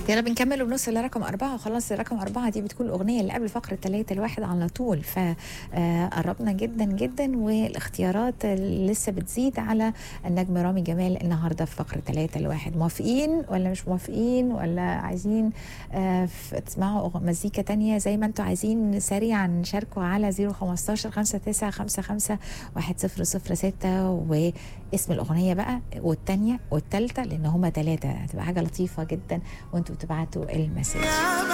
يلا بنكمل وبنوصل لرقم أربعة وخلاص رقم أربعة دي بتكون الأغنية اللي قبل فقرة تلاتة الواحد على طول فقربنا جدا جدا والاختيارات لسه بتزيد على النجم رامي جمال النهاردة في فقرة تلاتة الواحد موافقين ولا مش موافقين ولا عايزين آه، ف- تسمعوا أغ- مزيكا تانية زي ما انتوا عايزين سريعا شاركوا على 015 59 55 1006 واسم الأغنية بقى والتانية والتالتة لأن هما تلاتة هتبقى حاجة لطيفة جدا وانتوا بتبعتوا المسج